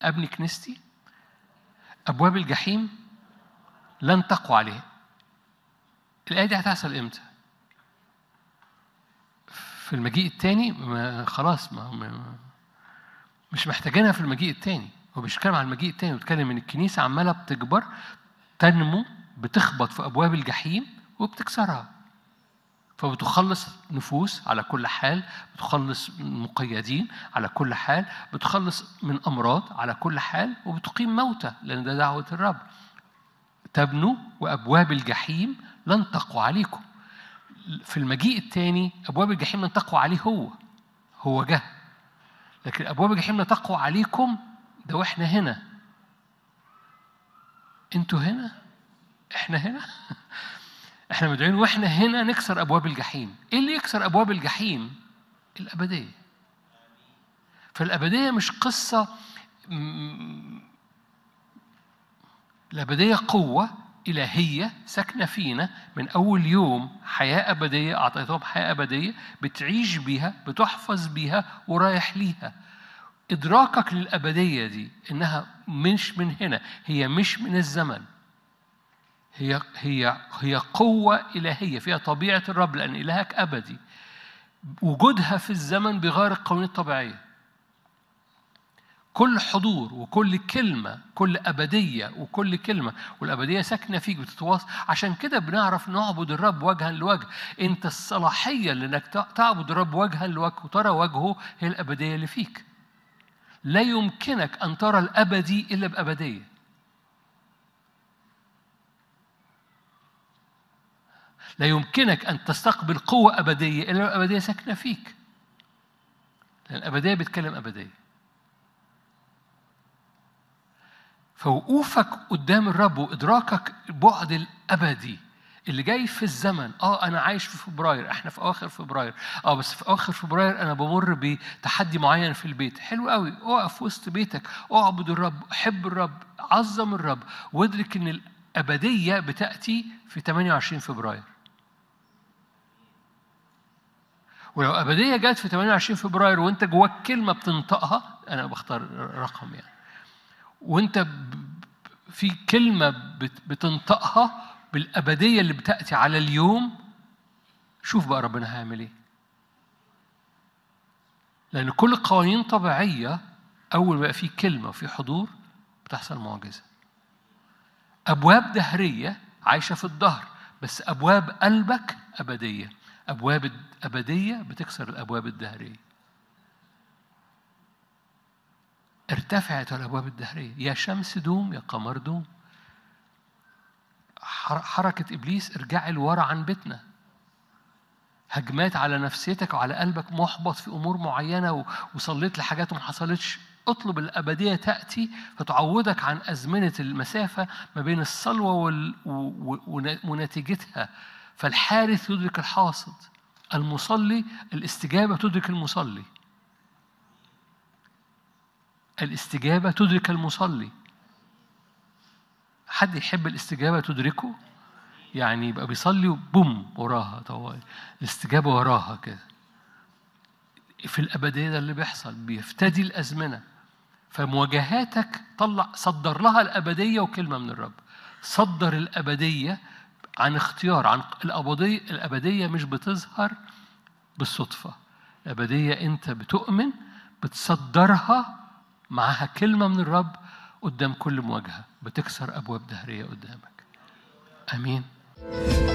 ابني كنيستي ابواب الجحيم لن تقوى عليه الايه دي هتحصل امتى في المجيء الثاني خلاص ما ما- مش محتاجينها في المجيء الثاني هو مش بيتكلم عن المجيء الثاني بيتكلم ان الكنيسه عماله بتكبر تنمو بتخبط في ابواب الجحيم وبتكسرها فبتخلص نفوس على كل حال بتخلص مقيدين على كل حال بتخلص من امراض على كل حال وبتقيم موتى لان ده دعوه الرب تبنوا وابواب الجحيم لن تقوى عليكم في المجيء الثاني ابواب الجحيم لن تقوى عليه هو هو جه لكن ابواب الجحيم لا تقوى عليكم ده واحنا هنا انتوا هنا احنا هنا احنا مدعوين واحنا هنا نكسر ابواب الجحيم ايه اللي يكسر ابواب الجحيم الابديه فالابديه مش قصه م- الابديه قوه إلهية ساكنة فينا من أول يوم حياة أبدية أعطيتهم حياة أبدية بتعيش بيها بتحفظ بيها ورايح ليها إدراكك للأبدية دي إنها مش من هنا هي مش من الزمن هي هي هي قوة إلهية فيها طبيعة الرب لأن إلهك أبدي وجودها في الزمن بغير القوانين الطبيعية كل حضور وكل كلمة كل أبدية وكل كلمة والأبدية ساكنة فيك بتتواصل عشان كده بنعرف نعبد الرب وجها لوجه أنت الصلاحية لأنك تعبد الرب وجها لوجه وترى وجهه هي الأبدية اللي فيك لا يمكنك أن ترى الأبدي إلا بأبدية لا يمكنك أن تستقبل قوة أبدية إلا الأبدية ساكنة فيك لأن الأبدية بتكلم أبدية فوقوفك قدام الرب وإدراكك البعد الأبدي اللي جاي في الزمن اه انا عايش في فبراير احنا في اواخر فبراير اه بس في اواخر فبراير انا بمر بتحدي معين في البيت حلو قوي اقف وسط بيتك اعبد الرب حب الرب عظم الرب وادرك ان الابديه بتاتي في 28 فبراير ولو أبدية جت في 28 فبراير وأنت جواك كلمة بتنطقها أنا بختار رقم يعني وأنت في كلمة بتنطقها بالأبدية اللي بتأتي على اليوم شوف بقى ربنا هيعمل إيه لأن كل قوانين طبيعية أول ما يبقى في كلمة وفي حضور بتحصل معجزة أبواب دهرية عايشة في الظهر بس أبواب قلبك أبدية أبواب أبدية بتكسر الأبواب الدهرية ارتفعت الأبواب الدهرية يا شمس دوم يا قمر دوم حركة إبليس ارجعي لورا عن بيتنا هجمات على نفسيتك وعلى قلبك محبط في أمور معينة وصليت لحاجات وما حصلتش اطلب الأبدية تأتي فتعودك عن أزمنة المسافة ما بين الصلوة وال... ونتيجتها فالحارث يدرك الحاصد المصلي الاستجابة تدرك المصلي الاستجابة تدرك المصلي حد يحب الاستجابة تدركه يعني يبقى بيصلي وبوم وراها طوال الاستجابة وراها كده في الأبدية ده اللي بيحصل بيفتدي الأزمنة فمواجهاتك طلع صدر لها الأبدية وكلمة من الرب صدر الأبدية عن اختيار عن الأبدية الأبدية مش بتظهر بالصدفة الأبدية أنت بتؤمن بتصدرها معها كلمة من الرب قدام كل مواجهة بتكسر أبواب دهرية قدامك أمين